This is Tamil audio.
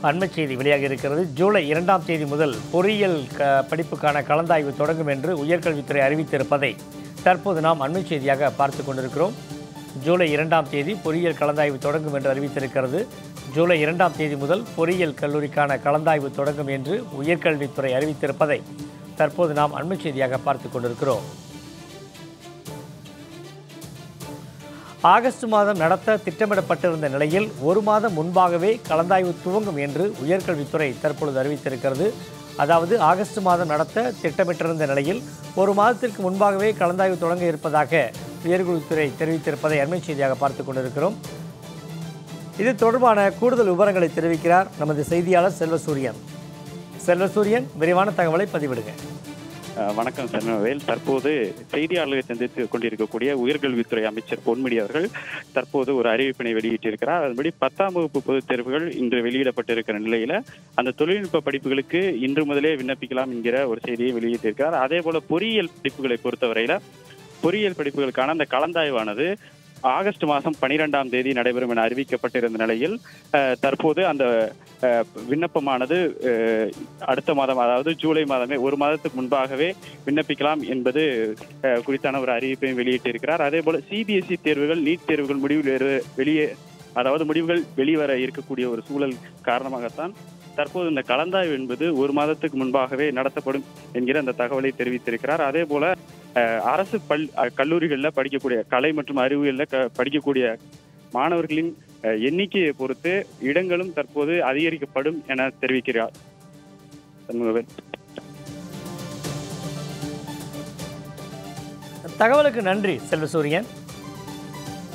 அண்மை செய்தி வெளியாக இருக்கிறது ஜூலை இரண்டாம் தேதி முதல் பொறியியல் க படிப்புக்கான கலந்தாய்வு தொடங்கும் என்று உயர்கல்வித்துறை அறிவித்திருப்பதை தற்போது நாம் அண்மை செய்தியாக பார்த்து கொண்டிருக்கிறோம் ஜூலை இரண்டாம் தேதி பொறியியல் கலந்தாய்வு தொடங்கும் என்று அறிவித்திருக்கிறது ஜூலை இரண்டாம் தேதி முதல் பொறியியல் கல்லூரிக்கான கலந்தாய்வு தொடங்கும் என்று உயர்கல்வித்துறை அறிவித்திருப்பதை தற்போது நாம் அண்மை செய்தியாக பார்த்து கொண்டிருக்கிறோம் ஆகஸ்ட் மாதம் நடத்த திட்டமிடப்பட்டிருந்த நிலையில் ஒரு மாதம் முன்பாகவே கலந்தாய்வு துவங்கும் என்று உயர்கல்வித்துறை தற்பொழுது அறிவித்திருக்கிறது அதாவது ஆகஸ்ட் மாதம் நடத்த திட்டமிட்டிருந்த நிலையில் ஒரு மாதத்திற்கு முன்பாகவே கலந்தாய்வு தொடங்க இருப்பதாக உயர்கல்வித்துறை தெரிவித்திருப்பதை அண்மை செய்தியாக பார்த்து கொண்டிருக்கிறோம் இது தொடர்பான கூடுதல் விவரங்களை தெரிவிக்கிறார் நமது செய்தியாளர் செல்வசூரியன் செல்வசூரியன் விரிவான தகவலை பதிவிடுங்க அஹ் வணக்கம் சண்முகவேல் தற்போது செய்தியாளர்களை சந்தித்து கொண்டிருக்கக்கூடிய உயர்கல்வித்துறை அமைச்சர் பொன்முடி அவர்கள் தற்போது ஒரு அறிவிப்பினை வெளியிட்டிருக்கிறார் அதன்படி பத்தாம் வகுப்பு பொதுத் தேர்வுகள் இன்று வெளியிடப்பட்டிருக்கிற நிலையில அந்த தொழில்நுட்ப படிப்புகளுக்கு இன்று முதலே விண்ணப்பிக்கலாம் என்கிற ஒரு செய்தியை வெளியிட்டிருக்கிறார் அதே போல பொறியியல் படிப்புகளை பொறுத்தவரையில பொறியியல் படிப்புகளுக்கான அந்த கலந்தாய்வானது ஆகஸ்ட் மாதம் பனிரெண்டாம் தேதி நடைபெறும் என அறிவிக்கப்பட்டிருந்த நிலையில் அஹ், தற்போது அந்த அஹ், விண்ணப்பமானது அஹ், அடுத்த மாதம் அதாவது ஜூலை மாதமே ஒரு மாதத்துக்கு முன்பாகவே விண்ணப்பிக்கலாம் என்பது அஹ், குறித்தான ஒரு அறிவிப்பையும் வெளியிட்டிருக்கிறார் அதே போல சிபிஎஸ்இ தேர்வுகள் நீட் தேர்வுகள் முடிவில் வேறு- வெளியே அதாவது முடிவுகள் வெளிவர இருக்கக்கூடிய ஒரு சூழல் காரணமாகத்தான் தற்போது இந்த கலந்தாய்வு என்பது ஒரு மாதத்துக்கு முன்பாகவே நடத்தப்படும் என்கிற அந்த தகவலை தெரிவித்திருக்கிறார் அதே போல அஹ், அரசு பல் அஹ், கல்லூரிகள்ல படிக்கக்கூடிய கலை மற்றும் அறிவியல்ல க- படிக்கக்கூடிய மாணவர்களின் அஹ், எண்ணிக்கையை பொறுத்து இடங்களும் தற்போது அதிகரிக்கப்படும் என தெரிவிக்கிறார் சண்முகவேல் தகவலுக்கு நன்றி செல்வசூரியன்